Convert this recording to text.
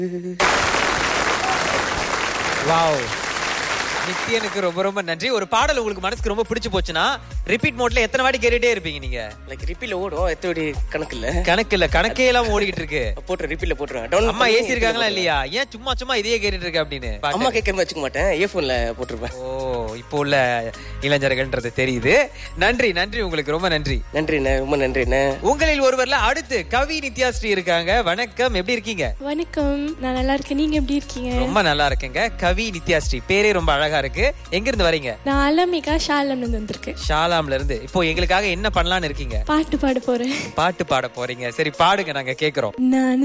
wow நித்யனுக்கு ரொம்ப ரொம்ப நன்றி ஒரு பாடல் உங்களுக்கு மனசுக்கு ரொம்ப பிடிச்சு போச்சுன்னா ரிப்பீட் மோட்ல எத்தனை வாட்டி கேட்டுட்டே இருப்பீங்க நீங்க லைக் ரிப்பீல ஓடும் எத்தோடி கணக்கு இல்ல கணக்கு இல்ல கணக்கே எல்லாம் ஓடிக்கிட்டு இருக்கு போட்டு ரிப்பீல போட்டுருவேன் டவுன் அம்மா ஏசி இருக்காங்களா இல்லையா ஏன் சும்மா சும்மா இதையே கேட்டுட்டு இருக்க அப்படின்னு அம்மா கேட்கற மாதிரி வச்சுக்க மாட்டேன் இயர்போன்ல போட்டுருப்பேன் ஓ இப்போ உள்ள இளைஞர்கள்ன்றது தெரியுது நன்றி நன்றி உங்களுக்கு ரொம்ப நன்றி நன்றிண்ணே ரொம்ப நன்றிண்ணே உங்களில் ஒருவர்ல அடுத்து கவி நித்யாஸ்ரீ இருக்காங்க வணக்கம் எப்படி இருக்கீங்க வணக்கம் நான் நல்லா இருக்கேன் நீங்க எப்படி இருக்கீங்க ரொம்ப நல்லா இருக்குங்க கவி நித்யாஸ்ரீ பேரே ரொம்ப அழகா இருக்கு எங்க இருந்து வரீங்க நான் அலமிகா ஷாலம்ல இருந்து வந்திருக்கேன் ஷாலாம்ல இருந்து இப்போ எங்களுக்காக என்ன பண்ணலாம்னு இருக்கீங்க பாட்டு பாட போறேன் பாட்டு பாட போறீங்க சரி பாடுங்க நாங்க கேக்குறோம் நான்